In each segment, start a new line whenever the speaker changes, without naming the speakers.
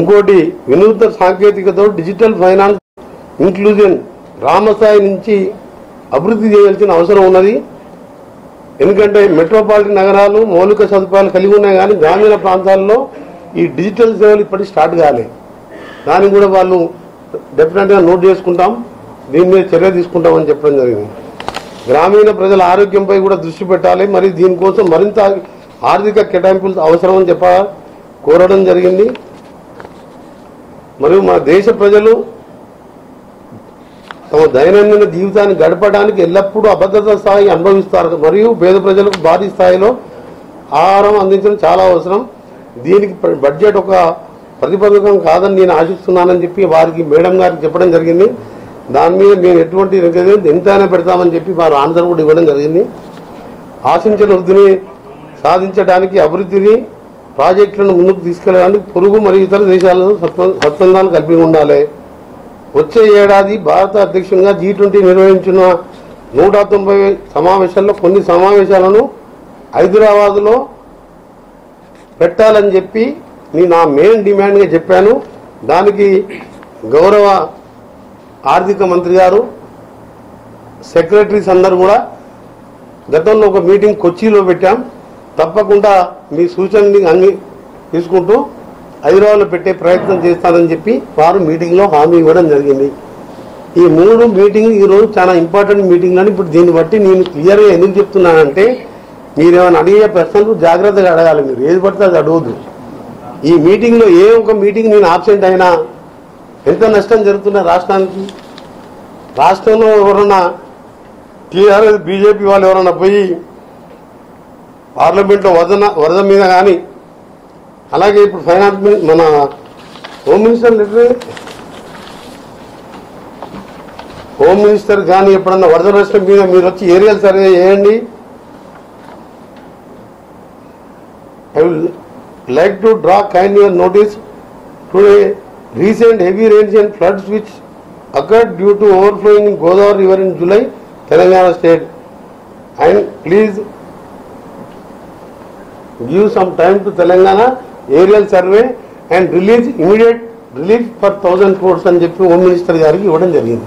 ఇంకోటి వినూత్న సాంకేతికతో డిజిటల్ ఫైనాన్స్ ఇంక్లూజన్ గ్రామస్థాయి నుంచి అభివృద్ధి చేయాల్సిన అవసరం ఉన్నది ఎందుకంటే మెట్రోపాలిటన్ నగరాలు మౌలిక సదుపాయాలు కలిగి ఉన్నాయి కానీ గ్రామీణ ప్రాంతాల్లో ఈ డిజిటల్ సేవలు ఇప్పటికి స్టార్ట్ కాలే దాన్ని కూడా వాళ్ళు డెఫినెట్గా నోట్ చేసుకుంటాం దీని మీద చర్య తీసుకుంటామని చెప్పడం జరిగింది గ్రామీణ ప్రజల ఆరోగ్యంపై కూడా దృష్టి పెట్టాలి మరి దీనికోసం మరింత ఆర్థిక కేటాయింపులు అవసరమని చెప్ప కోరడం జరిగింది మరియు మన దేశ ప్రజలు తమ దైనందిన జీవితాన్ని గడపడానికి ఎల్లప్పుడూ అభద్రత స్థాయి అనుభవిస్తారు మరియు పేద ప్రజలకు భారీ స్థాయిలో ఆహారం అందించడం చాలా అవసరం దీనికి ప్ర- బడ్జెట్ ఒక ప్రతిబంధకం కాదని నేను ఆశిస్తున్నానని చెప్పి వారికి మేడం గారికి చెప్పడం జరిగింది దాని మీద మేము ఎటువంటి ఎంతైనా పెడతామని చెప్పి వారు ఆన్సర్ కూడా ఇవ్వడం జరిగింది ఆశించిన వృద్ధిని సాధించడానికి అభివృద్ధిని ప్రాజెక్టులను ముందుకు తీసుకెళ్ళడానికి పొరుగు మరియు ఇతర దేశాలలో సత్వ- సత్సంగాలు కలిపి ఉండాలి వచ్చే ఏడాది భారత అధ్యక్షంగా జీ ట్వంటీ నిర్వహించిన నూట తొంభై సమావేశాల్లో కొన్ని సమావేశాలను హైదరాబాదులో పెట్టాలని చెప్పి నేను నా మెయిన్ డిమాండ్గా చెప్పాను దానికి గౌరవ ఆర్థిక మంత్రి గారు సెక్రటరీస్ అందరు కూడా గతంలో ఒక మీటింగ్ కొచ్చిలో పెట్టాం తప్పకుండా మీ సూచనని అంగి తీసుకుంటూ హైదరాబాద్లో పెట్టే ప్రయత్నం చేస్తానని చెప్పి వారు మీటింగ్లో హామీ ఇవ్వడం జరిగింది ఈ మూడు మీటింగ్ ఈరోజు చాలా ఇంపార్టెంట్ మీటింగ్ అని ఇప్పుడు దీన్ని బట్టి నేను క్లియర్గా ఎందుకు చెప్తున్నానంటే మీరేమైనా అడిగే ప్రశ్నలు జాగ్రత్తగా అడగాలి మీరు ఏది పడితే అది అడగద్దు ఈ మీటింగ్లో ఏ ఒక మీటింగ్ నేను ఆబ్సెంట్ అయినా ఎంత నష్టం జరుగుతున్న రాష్ట్రానికి రాష్ట్రంలో ఎవరన్నా టీఆర్ఎస్ బీజేపీ వాళ్ళు ఎవరన్నా పోయి పార్లమెంట్లో వరద వరద మీద కానీ అలాగే ఇప్పుడు ఫైనాన్స్ మిని- మన home minister letter home minister కానీ ఎప్పుడన్నా వరద నష్టం మీద మీరు వచ్చి ఏరియల్ సర్వే చేయండి I will like to draw kind your notice today recent heavy rains and floods which occurred due to overflowing in Godavari river in July Telangana state and please give some time to Telangana aerial survey and release immediate relief for thousand crores అని చెప్పి home minister గారికి ఇవ్వడం జరిగింది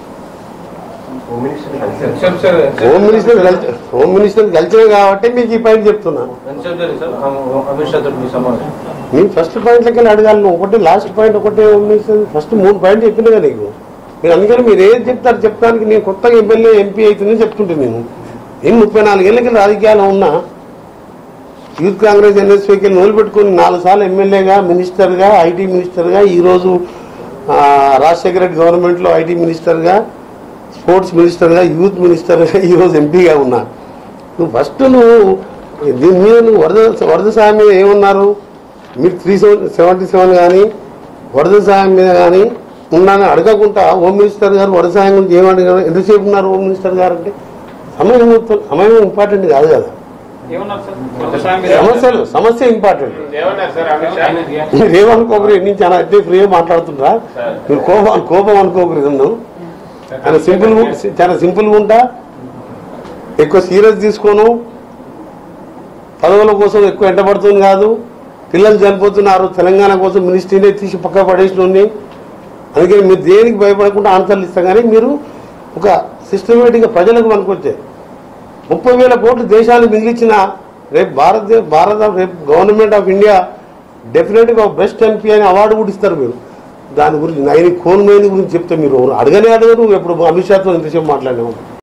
sir sir
home minister కలిసి home minister కలిసిన కాబట్టి మీకు ఈ పాయింట్ చెప్తున్నాను
ఎంతసేపు జరిగింది సార్ అమిత్ షా తోటి మీ సమావేశం
నేను ఫస్ట్ పాయింట్లకి వెళ్ళి అడగాలి నువ్వు ఒకటి లాస్ట్ పాయింట్ ఒకటే హోమ్ మినిస్టర్ ఫస్ట్ మూడు పాయింట్ చెప్పినగా నీకు మీరు అందుకని మీరు ఏది చెప్తారు చెప్పడానికి నేను కొత్తగా ఎమ్మెల్యే ఎంపీ అవుతుందని చెప్తుంటే నేను నేను ముప్పై నాలుగేళ్ళకి రాజకీయాలు ఉన్నా యూత్ కాంగ్రెస్ ఎన్ఎస్పీకి మొదలుపెట్టుకుని నాలుగు సార్లు ఎమ్మెల్యేగా మినిస్టర్గా ఐటీ మినిస్టర్గా ఈరోజు ఆ, రాజశేఖర రెడ్డి గవర్నమెంట్లో ఐటీ మినిస్టర్గా స్పోర్ట్స్ మినిస్టర్గా యూత్ మినిస్టర్గా ఈరోజు ఎంపీగా ఉన్నా నువ్వు ఫస్ట్ నువ్వు దీని మీద నువ్వు వరద వరద సాయం మీద ఏమన్నారు మీరు త్రీ సెవెంటీ సెవెన్ కానీ వరద సాయం మీద కానీ ఉన్నానని అడగకుండా హోమ్ మినిస్టర్ గారు వరద సాయం గురించి ఏమడిగారు ఎంతసేపు ఉన్నారు హోమ్ మినిస్టర్ గారు అంటే సమయం మొత్తం- సమయం ఇంపార్టెంట్ కాదు కదా
ఏమన్నారు సార్ వ్యవసాయం మీద
సమస్యలు సమస్య ఇంపార్టెంట్
ఏమన్నారు సార్ అమిత్ షా
మీరు ఏమనుకోకరు నేను చాలా అదే ఫ్రీగా మాట్లాడుతుంటా మీరు కోపం కోపం అనుకోకరు నన్ను చాలా సింపుల్ చాలా సింపుల్గా ఉంటా ఎక్కువ సీరియస్ తీసుకోను పదవుల కోసం ఎక్కువ ఎంటబడుతుంది కాదు పిల్లలు చనిపోతున్నారు తెలంగాణ కోసం మినిస్ట్రీనే తీసి పక్క పడేసిన అందుకని మీరు దేనికి భయపడకుండా ఆన్సర్లు ఇస్తాం కానీ మీరు ఒక సిస్టమేటిక్గా ప్రజలకు పనికొచ్చే ముప్పై వేల కోట్లు దేశాలు మిగిలిచిన రేపు భారత భారత రేపు గవర్నమెంట్ ఆఫ్ ఇండియా డెఫినెట్గా బెస్ట్ ఎంపీ అని అవార్డు కూడా ఇస్తారు మీరు దాని గురించి నైన్ కోన్ గురించి చెప్తే మీరు అడగనే అడగరు ఎప్పుడు అమిత్ షాతో ఇంతసేపు మాట్లాడినాము